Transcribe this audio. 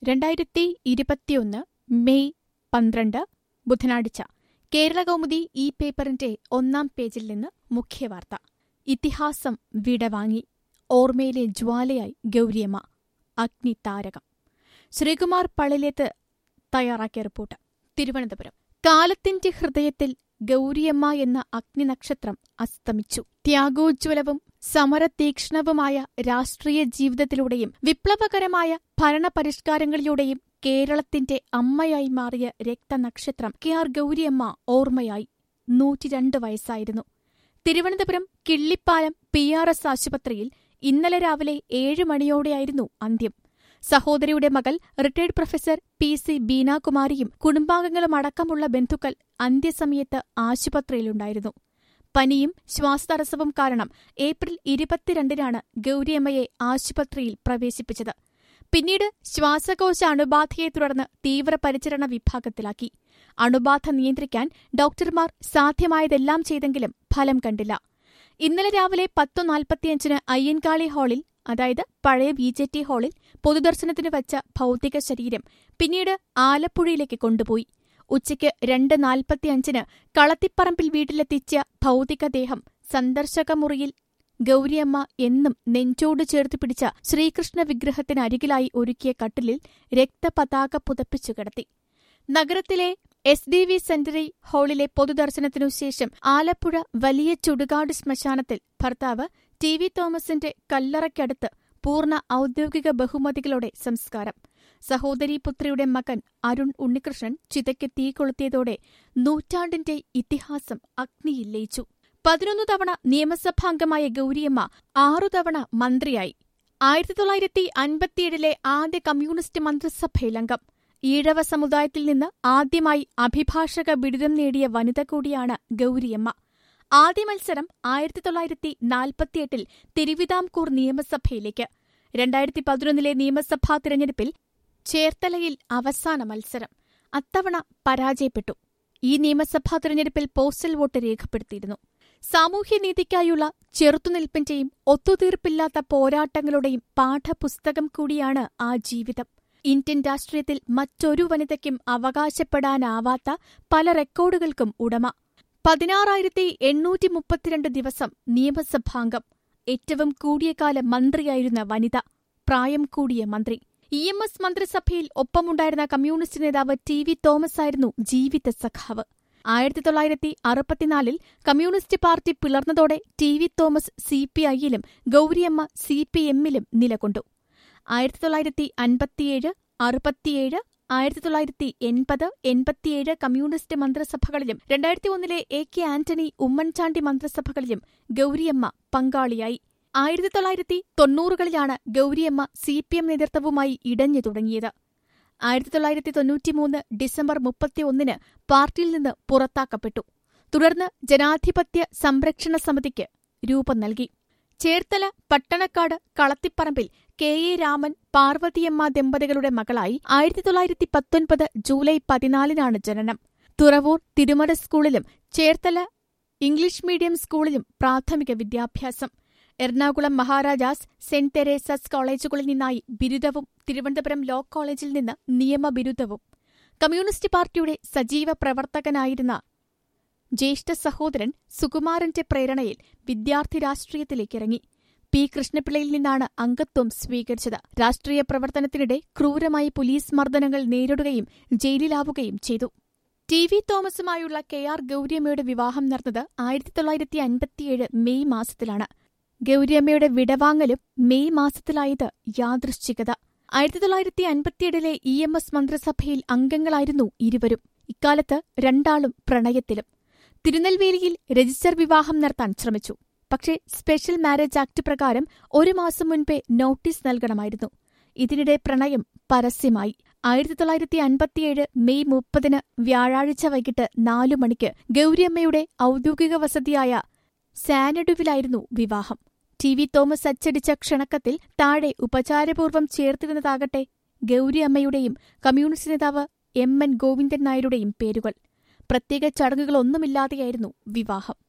രണ്ടായിരത്തി ഇരുപത്തിയൊന്ന് മെയ് പന്ത്രണ്ട് ബുധനാഴ്ച കേരളകൗമുദി ഈ പേപ്പറിന്റെ ഒന്നാം പേജിൽ നിന്ന് മുഖ്യവാർത്ത ഇതിഹാസം വിടവാങ്ങി ഓർമ്മയിലെ ജ്വാലയായി ഗൗരിയമ്മ അഗ്നിതാരകം ശ്രീകുമാർ പള്ളിലേത്ത് തയ്യാറാക്കിയ റിപ്പോർട്ട് തിരുവനന്തപുരം കാലത്തിന്റെ ഹൃദയത്തിൽ ഗൗരിയമ്മ എന്ന അഗ്നിനക്ഷത്രം അസ്തമിച്ചു ത്യാഗോജ്വലവും സമരതീക്ഷ്ണവുമായ രാഷ്ട്രീയ ജീവിതത്തിലൂടെയും വിപ്ലവകരമായ ഭരണപരിഷ്കാരങ്ങളിലൂടെയും കേരളത്തിന്റെ അമ്മയായി മാറിയ രക്തനക്ഷത്രം കെ ആർ ഗൗരിയമ്മ ഓർമ്മയായി നൂറ്റിരണ്ട് വയസ്സായിരുന്നു Thiruvananthapuram Killipalam P R S ആശുപത്രിയിൽ ഇന്നലെ രാവിലെ ഏഴ് മണിയോടെയായിരുന്നു അന്ത്യം സഹോദരിയുടെ മകൾ റിട്ടയർഡ് പ്രൊഫസർ പി സി ബീനാകുമാരിയും കുടുംബാംഗങ്ങളും അടക്കമുള്ള ബന്ധുക്കൾ അന്ത്യസമയത്ത് ആശുപത്രിയിലുണ്ടായിരുന്നു പനിയും ശ്വാസതടസ്സവും കാരണം ഏപ്രിൽ ഇരുപത്തിരണ്ടിനാണ് ഗൗരിയമ്മയെ ആശുപത്രിയിൽ പ്രവേശിപ്പിച്ചത് പിന്നീട് ശ്വാസകോശ അണുബാധയെ തുടർന്ന് തീവ്രപരിചരണ വിഭാഗത്തിലാക്കി അണുബാധ നിയന്ത്രിക്കാൻ ഡോക്ടർമാർ സാധ്യമായതെല്ലാം ചെയ്തെങ്കിലും ഫലം കണ്ടില്ല ഇന്നലെ രാവിലെ പത്തു നാൽപ്പത്തിയഞ്ചിന് അയ്യൻകാളി ഹാളിൽ അതായത് പഴയ ബി ജെ ടി ഹാളിൽ പൊതുദർശനത്തിന് വച്ച ഭൗതിക ശരീരം പിന്നീട് ആലപ്പുഴയിലേക്ക് കൊണ്ടുപോയി ഉച്ചയ്ക്ക് രണ്ട് നാൽപ്പത്തിയഞ്ചിന് കളത്തിപ്പറമ്പിൽ വീട്ടിലെത്തിച്ച ഭൗതികദേഹം സന്ദർശകമുറിയിൽ ഗൗരിയമ്മ എന്നും നെഞ്ചോട് ചേർത്ത് പിടിച്ച ശ്രീകൃഷ്ണ വിഗ്രഹത്തിനരികിലായി ഒരുക്കിയ കട്ടിലിൽ രക്തപതാക പുതപ്പിച്ചു കിടത്തി നഗരത്തിലെ എസ് ഡി വി സെന്ററി ഹാളിലെ പൊതുദർശനത്തിനു ശേഷം ആലപ്പുഴ വലിയ ചുടുകാട് ശ്മശാനത്തിൽ ഭർത്താവ് ടി വി തോമസിന്റെ കല്ലറയ്ക്കടുത്ത് പൂർണ്ണ ഔദ്യോഗിക ബഹുമതികളോടെ സംസ്കാരം സഹോദരീ പുത്രിയുടെ മകൻ അരുൺ ഉണ്ണികൃഷ്ണൻ ചിതയ്ക്ക് തീ കൊളുത്തിയതോടെ നൂറ്റാണ്ടിന്റെ ഇതിഹാസം അഗ്നിയിൽ ലയിച്ചു പതിനൊന്ന് തവണ നിയമസഭാംഗമായ ഗൗരിയമ്മ ആറു തവണ മന്ത്രിയായി ആയിരത്തി തൊള്ളായിരത്തി അൻപത്തിയേഴിലെ ആദ്യ കമ്മ്യൂണിസ്റ്റ് മന്ത്രിസഭയിലംഗം ഈഴവ സമുദായത്തിൽ നിന്ന് ആദ്യമായി അഭിഭാഷക ബിരുദം നേടിയ വനിത കൂടിയാണ് ഗൗരിയമ്മ ആദ്യ മത്സരം ആയിരത്തി തൊള്ളായിരത്തി നാൽപ്പത്തിയെട്ടിൽ തിരുവിതാംകൂർ നിയമസഭയിലേക്ക് രണ്ടായിരത്തി പതിനൊന്നിലെ നിയമസഭാ തിരഞ്ഞെടുപ്പിൽ ചേർത്തലയിൽ അവസാന മത്സരം അത്തവണ പരാജയപ്പെട്ടു ഈ നിയമസഭാ തിരഞ്ഞെടുപ്പിൽ പോസ്റ്റൽ വോട്ട് രേഖപ്പെടുത്തിയിരുന്നു സാമൂഹ്യനീതിക്കായുള്ള ചെറുത്തുനിൽപ്പിന്റെയും ഒത്തുതീർപ്പില്ലാത്ത പോരാട്ടങ്ങളുടെയും പാഠപുസ്തകം കൂടിയാണ് ആ ജീവിതം ഇന്ത്യൻ രാഷ്ട്രീയത്തിൽ മറ്റൊരു വനിതയ്ക്കും അവകാശപ്പെടാനാവാത്ത പല റെക്കോർഡുകൾക്കും ഉടമ പതിനാറായിരത്തി എണ്ണൂറ്റി മുപ്പത്തിരണ്ട് ദിവസം നിയമസഭാംഗം ഏറ്റവും കൂടിയ കാലം മന്ത്രിയായിരുന്ന വനിത പ്രായം കൂടിയ മന്ത്രി ഇ എം എസ് മന്ത്രിസഭയിൽ ഒപ്പമുണ്ടായിരുന്ന കമ്മ്യൂണിസ്റ്റ് നേതാവ് ടി വി തോമസ് ആയിരുന്നു ജീവിത സഖാവ് ആയിരത്തി തൊള്ളായിരത്തി അറുപത്തിനാലിൽ കമ്മ്യൂണിസ്റ്റ് പാർട്ടി പിളർന്നതോടെ T V Thomas C P ഐയിലും ഗൗരിയമ്മ സി പി എമ്മിലും നിലകൊണ്ടു ആയിരത്തി തൊള്ളായിരത്തി അൻപത്തിയേഴ് അറുപത്തിയേഴ് ആയിരത്തി തൊള്ളായിരത്തി എൺപത് എൺപത്തിയേഴ് കമ്മ്യൂണിസ്റ്റ് മന്ത്രിസഭകളിലും രണ്ടായിരത്തി ഒന്നിലെ എ കെ ആന്റണി ഉമ്മൻചാണ്ടി മന്ത്രിസഭകളിലും ഗൗരിയമ്മ പങ്കാളിയായി ആയിരത്തി തൊള്ളായിരത്തി തൊണ്ണൂറുകളിലാണ് ഗൗരിയമ്മ സി പി എം നേതൃത്വവുമായി ഇടഞ്ഞു തുടങ്ങിയത് ആയിരത്തി തൊള്ളായിരത്തി തൊണ്ണൂറ്റിമൂന്ന് ഡിസംബർ മുപ്പത്തിയൊന്നിന് പാർട്ടിയിൽ നിന്ന് പുറത്താക്കപ്പെട്ടു തുടർന്ന് ജനാധിപത്യ സംരക്ഷണ സമിതിക്ക് രൂപം നൽകി ചേർത്തല പട്ടണക്കാട് കളത്തിപ്പറമ്പിൽ കെ എ രാമൻ പാർവതിയമ്മ ദമ്പതികളുടെ മകളായി ആയിരത്തി തൊള്ളായിരത്തി പത്തൊൻപത് ജൂലൈ പതിനാലിനാണ് ജനനം തുറവൂർ തിരുമല സ്കൂളിലും ചേർത്തല ഇംഗ്ലീഷ് മീഡിയം സ്കൂളിലും പ്രാഥമിക വിദ്യാഭ്യാസം എറണാകുളം മഹാരാജാസ് സെന്റ് തെരേസസ് കോളേജുകളിൽ നിന്നായി ബിരുദവും തിരുവനന്തപുരം ലോ കോളേജിൽ നിന്ന് നിയമബിരുദവും കമ്മ്യൂണിസ്റ്റ് പാർട്ടിയുടെ സജീവ പ്രവർത്തകനായിരുന്ന ജ്യേഷ്ഠ സഹോദരൻ സുകുമാരന്റെ പ്രേരണയിൽ വിദ്യാർത്ഥി രാഷ്ട്രീയത്തിലേക്കിറങ്ങി പി കൃഷ്ണപിള്ളയിൽ നിന്നാണ് അംഗത്വം സ്വീകരിച്ചത് രാഷ്ട്രീയ പ്രവർത്തനത്തിനിടെ ക്രൂരമായി പോലീസ് മർദ്ദനങ്ങൾ നേരിടുകയും ജയിലിലാവുകയും ചെയ്തു ടി വി തോമസുമായുള്ള കെ ആർ ഗൗരിയമ്മയുടെ വിവാഹം നടന്നത് ആയിരത്തി തൊള്ളായിരത്തി അൻപത്തിയേഴ് മെയ് മാസത്തിലാണ് ഗൗരിയമ്മയുടെ വിടവാങ്ങലും മെയ് മാസത്തിലായത് യാദൃശ്ചികത ആയിരത്തി തൊള്ളായിരത്തി അൻപത്തിയേഴിലെ ഇ എം എസ് മന്ത്രിസഭയിൽ അംഗങ്ങളായിരുന്നു ഇരുവരും ഇക്കാലത്ത് രണ്ടാളും പ്രണയത്തിലും തിരുനെൽവേലിയിൽ രജിസ്റ്റർ വിവാഹം നടത്താൻ ശ്രമിച്ചു പക്ഷേ സ്പെഷ്യൽ മാരേജ് ആക്ട് പ്രകാരം ഒരു മാസം മുൻപേ നോട്ടീസ് നൽകണമായിരുന്നു ഇതിനിടെ പ്രണയം പരസ്യമായി ആയിരത്തി തൊള്ളായിരത്തി അൻപത്തിയേഴ് മെയ് മുപ്പതിന് വ്യാഴാഴ്ച വൈകിട്ട് നാലു മണിക്ക് ഗൗരിയമ്മയുടെ ഔദ്യോഗിക വസതിയായ സാനഡുവിലായിരുന്നു വിവാഹം ടി വി തോമസ് അച്ചടിച്ച ക്ഷണക്കത്തിൽ താഴെ ഉപചാരപൂർവ്വം ചേർത്തിരുന്നതാകട്ടെ ഗൗരിയമ്മയുടെയും കമ്മ്യൂണിസ്റ്റ് നേതാവ് എം എൻ ഗോവിന്ദൻ നായരുടെയും പേരുകൾ പ്രത്യേക ചടങ്ങുകളൊന്നുമില്ലാതെയായിരുന്നു വിവാഹം